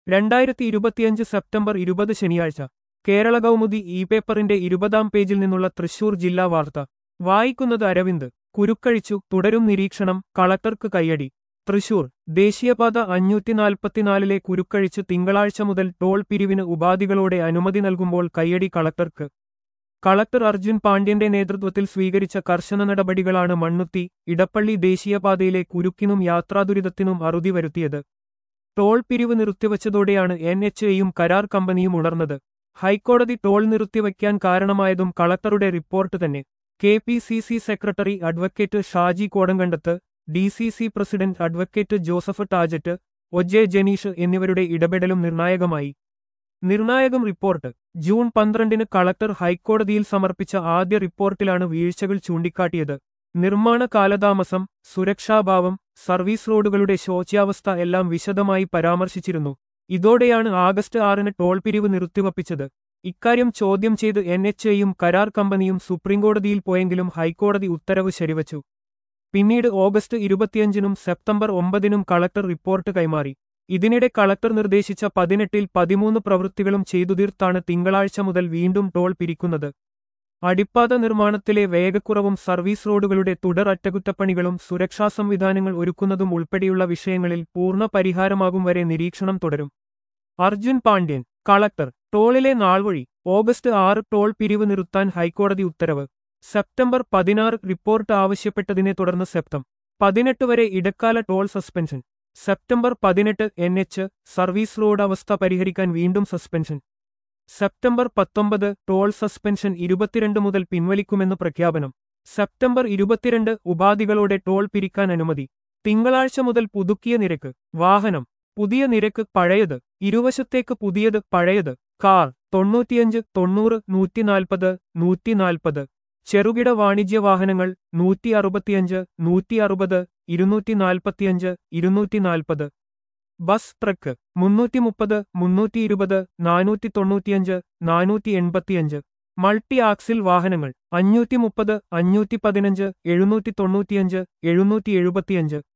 രണ്ടായിരത്തി ഇരുപത്തിയഞ്ച് സെപ്റ്റംബർ ഇരുപത് ശനിയാഴ്ച കേരള കൗമുദി ഇ പേപ്പറിന്റെ ഇരുപതാം പേജിൽ നിന്നുള്ള തൃശൂർ ജില്ലാ വാർത്ത വായിക്കുന്നത് അരവിന്ദ് കുരുക്കഴിച്ചു തുടരും നിരീക്ഷണം കളക്ടർക്ക് കയ്യടി തൃശൂർ ദേശീയപാത അഞ്ഞൂറ്റി നാൽപ്പത്തിനാലിലെ കുരുക്കഴിച്ച് തിങ്കളാഴ്ച മുതൽ ടോൾ പിരിവിന് ഉപാധികളോടെ അനുമതി നൽകുമ്പോൾ കയ്യടി കളക്ടർക്ക് കളക്ടർ അർജുൻ പാണ്ഡ്യന്റെ നേതൃത്വത്തിൽ സ്വീകരിച്ച കർശന നടപടികളാണ് മണ്ണുത്തി ഇടപ്പള്ളി ദേശീയപാതയിലെ കുരുക്കിനും യാത്രാദുരിതത്തിനും അറുതി വരുത്തിയത് ടോൾ പിരിവ് നിർത്തിവച്ചതോടെയാണ് എൻ എച്ച് എയും കരാർ കമ്പനിയും ഉണർന്നത് ഹൈക്കോടതി ടോൾ നിർത്തിവയ്ക്കാൻ കാരണമായതും കളക്ടറുടെ റിപ്പോർട്ട് തന്നെ K P C C secretary advocate Shaji Kodankandath D C C president advocate Joseph Tajet OJ Janeesh എന്നിവരുടെ ഇടപെടലും നിർണായകമായി നിർണായകം റിപ്പോർട്ട് ജൂൺ പന്ത്രണ്ടിന് കളക്ടർ ഹൈക്കോടതിയിൽ സമർപ്പിച്ച ആദ്യ റിപ്പോർട്ടിലാണ് വീഴ്ചകൾ ചൂണ്ടിക്കാട്ടിയത് നിർമ്മാണ കാലതാമസം സുരക്ഷാഭാവം സർവീസ് റോഡുകളുടെ ശോച്യാവസ്ഥ എല്ലാം വിശദമായി പരാമർശിച്ചിരുന്നു ഇതോടെയാണ് ആഗസ്റ്റ് ആറിന് ടോൾ പിരിവ് നിർത്തിവപ്പിച്ചത് ഇക്കാര്യം ചോദ്യം ചെയ്ത് എൻ എച്ച് എയും കരാർ കമ്പനിയും സുപ്രീംകോടതിയിൽ പോയെങ്കിലും ഹൈക്കോടതി ഉത്തരവ് ശരിവച്ചു പിന്നീട് ഓഗസ്റ്റ് ഇരുപത്തിയഞ്ചിനും സെപ്റ്റംബർ ഒമ്പതിനും കളക്ടർ റിപ്പോർട്ട് കൈമാറി ഇതിനിടെ കളക്ടർ നിർദ്ദേശിച്ച പതിനെട്ടിൽ പതിമൂന്ന് പ്രവൃത്തികളും ചെയ്തു തീർത്താണ് തിങ്കളാഴ്ച മുതൽ വീണ്ടും ടോൾ പിരിക്കുന്നത് അടിപ്പാത നിർമ്മാണത്തിലെ വേഗക്കുറവും സർവീസ് റോഡുകളുടെ തുടർ അറ്റകുറ്റപ്പണികളും സുരക്ഷാ സംവിധാനങ്ങൾ ഒരുക്കുന്നതും ഉൾപ്പെടെയുള്ള വിഷയങ്ങളിൽ പൂർണ്ണ പരിഹാരമാകും വരെ നിരീക്ഷണം തുടരും അർജുൻ പാണ്ഡ്യൻ കളക്ടർ ടോളിലെ നാൾവഴി ഓഗസ്റ്റ് ആറ് ടോൾ പിരിവ് നിർത്താൻ ഹൈക്കോടതി ഉത്തരവ് സെപ്റ്റംബർ പതിനാറ് റിപ്പോർട്ട് ആവശ്യപ്പെട്ടതിനെ തുടർന്ന് സെപ്റ്റം പതിനെട്ട് വരെ ഇടക്കാല ടോൾ സസ്പെൻഷൻ സെപ്റ്റംബർ പതിനെട്ട് എൻ എച്ച് സർവീസ് റോഡ് അവസ്ഥ പരിഹരിക്കാൻ വീണ്ടും സസ്പെൻഷൻ സെപ്റ്റംബർ പത്തൊമ്പത് ടോൾ സസ്പെൻഷൻ ഇരുപത്തിരണ്ട് മുതൽ പിൻവലിക്കുമെന്ന് പ്രഖ്യാപനം സെപ്റ്റംബർ ഇരുപത്തിരണ്ട് ഉപാധികളോടെ ടോൾ പിരിക്കാൻ അനുമതി തിങ്കളാഴ്ച മുതൽ പുതുക്കിയ നിരക്ക് വാഹനം പുതിയ നിരക്ക് പഴയത് ഇരുവശത്തേക്ക് പുതിയത് പഴയത് കാർ തൊണ്ണൂറ്റിയഞ്ച് തൊണ്ണൂറ് നൂറ്റിനാൽപ്പത് നൂറ്റിനാൽപ്പത് ചെറുകിട വാണിജ്യ വാഹനങ്ങൾ നൂറ്റി അറുപത്തിയഞ്ച് നൂറ്റി അറുപത് ഇരുന്നൂറ്റി നാൽപ്പത്തിയഞ്ച് ഇരുന്നൂറ്റി നാൽപ്പത് ബസ് ട്രക്ക് മുന്നൂറ്റി മുപ്പത് മുന്നൂറ്റി ഇരുപത് നാനൂറ്റി തൊണ്ണൂറ്റിയഞ്ച് നാനൂറ്റി എൺപത്തിയഞ്ച് മൾട്ടി ആക്സിൽ വാഹനങ്ങൾ അഞ്ഞൂറ്റി മുപ്പത് അഞ്ഞൂറ്റി പതിനഞ്ച് എഴുന്നൂറ്റി തൊണ്ണൂറ്റിയഞ്ച് എഴുന്നൂറ്റി എഴുപത്തിയഞ്ച്